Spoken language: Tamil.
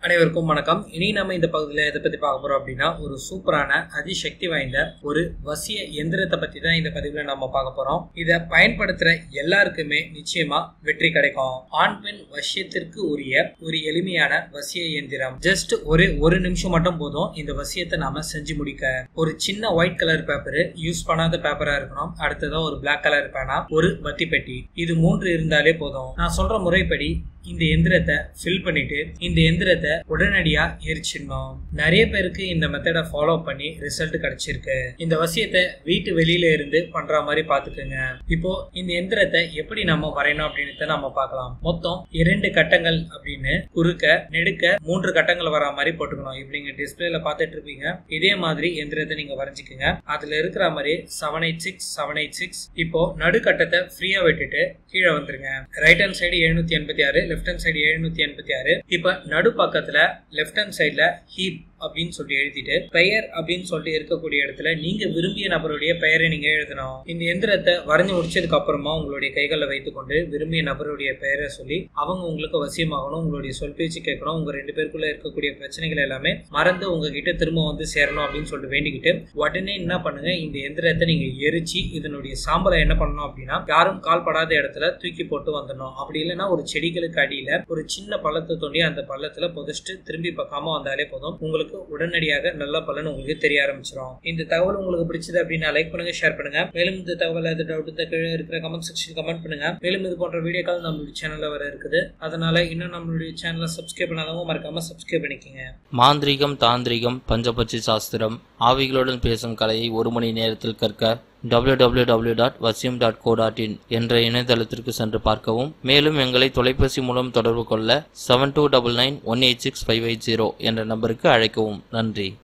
அனைவருக்கும் வணக்கம் இனி நம்ம இந்த பகுதியில் எதை பத்தி பார்க்க போறோம் அப்படின்னா ஒரு சூப்பரான அதிசக்தி வாய்ந்த ஒரு வசிய எந்திரத்தை பத்தி தான் இந்த பதிவில் நம்ம பார்க்க போறோம் இதை பயன்படுத்துற எல்லாருக்குமே நிச்சயமா வெற்றி கிடைக்கும் ஆண் பெண் வசியத்திற்கு உரிய ஒரு எளிமையான வசிய எந்திரம் ஜஸ்ட் ஒரு ஒரு நிமிஷம் மட்டும் போதும் இந்த வசியத்தை நாம செஞ்சு முடிக்க ஒரு சின்ன ஒயிட் கலர் பேப்பர் யூஸ் பண்ணாத பேப்பரா இருக்கணும் அடுத்ததா ஒரு பிளாக் கலர் பேனா ஒரு வத்தி பெட்டி இது மூன்று இருந்தாலே போதும் நான் சொல்ற முறைப்படி இந்த எந்திரத்தை ஃபில் பண்ணிட்டு இந்த எந்திரத்தை உடனடியா எரிச்சிடணும் நிறைய பேருக்கு இந்த மெத்தடை ஃபாலோ பண்ணி ரிசல்ட் கிடைச்சிருக்கு இந்த வசியத்தை வீட்டு வெளியில இருந்து பண்ற மாதிரி பாத்துக்கோங்க இப்போ இந்த எந்திரத்தை எப்படி நம்ம வரையணும் அப்படின்னு நம்ம பார்க்கலாம் மொத்தம் இரண்டு கட்டங்கள் அப்படின்னு குறுக்க நெடுக்க மூன்று கட்டங்கள் வர மாதிரி போட்டுக்கணும் இப்படி நீங்க டிஸ்பிளேல பார்த்துட்டு இருப்பீங்க இதே மாதிரி எந்திரத்தை நீங்க வரைஞ்சிக்கோங்க அதுல இருக்கிற மாதிரி seven eight six seven eight six இப்போ நடுக்கட்டத்தை ஃப்ரீயா விட்டுட்டு கீழே வந்துருங்க ரைட் ஹேண்ட் சைடு எழுநூத்தி எண்பத்தி ஆறு லெஃப்ட் ஹேண்ட் சைடு எழுநூத்தி எண்பத்தி ஆறு இப்ப நடு பக்கத்துல லெஃப்ட் ஹேண்ட் சைட்ல ஹீப் அப்படின்னு சொல்லிட்டு எழுதிட்டு பெயர் அப்படின்னு சொல்லிட்டு இருக்கக்கூடிய இடத்துல நீங்க விரும்பிய நபருடைய பெயரை நீங்க எழுதணும் இந்த எந்திரத்தை வரைஞ்சு முடிச்சதுக்கு அப்புறமா உங்களுடைய கைகளில் வைத்துக்கொண்டு விரும்பிய நபருடைய பெயரை சொல்லி அவங்க உங்களுக்கு வசியமாகணும் உங்களுடைய சொல் பேச்சு கேட்கணும் உங்க ரெண்டு பேருக்குள்ள இருக்கக்கூடிய பிரச்சனைகள் எல்லாமே மறந்து உங்ககிட்ட திரும்ப வந்து சேரணும் அப்படின்னு சொல்லிட்டு வேண்டிக்கிட்டு உடனே என்ன பண்ணுங்க இந்த எந்திரத்தை நீங்க எரிச்சு இதனுடைய சாம்பலை என்ன பண்ணணும் அப்படின்னா யாரும் கால் படாத இடத்துல தூக்கி போட்டு வந்துடணும் அப்படி இல்லைன்னா ஒரு செடிகளுக்கு அடியில ஒரு சின்ன பள்ளத்தை தோண்டி அந்த பள்ளத்துல புதைச்சிட்டு திரும்பி பார்க்காம வந்தாலே போதும் உங்களுக்கு உடனடியாக நல்ல பலன் உங்களுக்கு தெரிய ஆரம்பிச்சிடும் இந்த தகவல் உங்களுக்கு பிடிச்சது அப்படின்னா லைக் பண்ணுங்க ஷேர் பண்ணுங்க மேலும் இந்த தகவல் எது டவுட் இந்த கீழே இருக்கிற கமெண்ட் செக்ஷன் கமெண்ட் பண்ணுங்க மேலும் இது போன்ற வீடியோக்கள் நம்மளுடைய சேனல்ல வர இருக்குது அதனால இன்னும் நம்மளுடைய சேனலை சப்ஸ்கிரைப் பண்ணாதவங்க மறக்காம சப்ஸ்கிரைப் பண்ணிக்கோங்க மாந்திரீகம் தாந்திரிகம் பஞ்சபட்சி சாஸ்திரம் ஆவிகளுடன் பேசும் கலையை ஒரு மணி நேரத்தில் கற்க www.vasyam.co.in டாட் வசியம் டாட் கோ டாட் இன் என்ற இணையதளத்திற்கு சென்று பார்க்கவும் மேலும் எங்களை தொலைபேசி மூலம் தொடர்பு கொள்ள seven two double nine one eight six five eight zero என்ற நம்பருக்கு அழைக்கவும் நன்றி